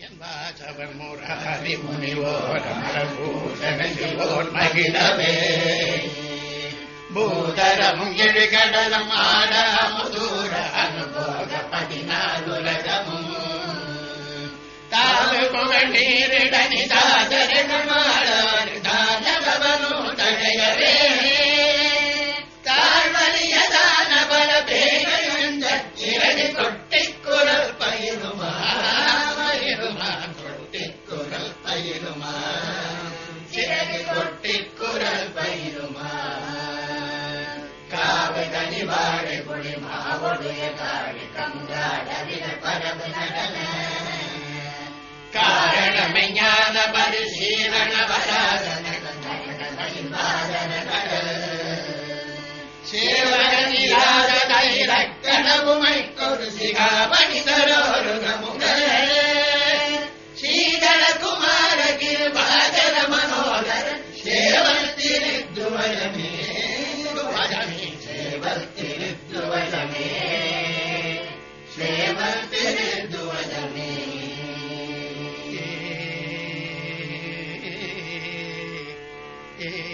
வாசவர் முராரி முனிவோர் அமரபூஷணையோர் மகிழவே பூதரமும் எழுகடலும் ஆட முதூர அனுபோக பதினாலுலகமும் தாவு புகழ் நீரிடனி தாதர்கள் மாளாறு தானவனும் தழையவே தாழ்வலியதான பல பேரையுந்த இரடி கொட்டிக் குரல் பயிருமா பயிருமா கொட்டிக் குரல் பயிருமா சிறகு கொட்டிக் குரல் பயிருமா காவு கனி வாழை பொடி மாவொடைய காழி கங்காடவிட பரவு நடன காரணமை ஞான பரிசீலன வராதன வாதன சேவகனிலாத தைரக்கணவுமை கொரு சிகாமணி தரோரு நமுக சீதள குமார கிருபாதர மனோதர சேவல் திருத்துவயமே துவயமே சேவல் திருத்துவயமே சேவல் திருத்துவயமே ஏ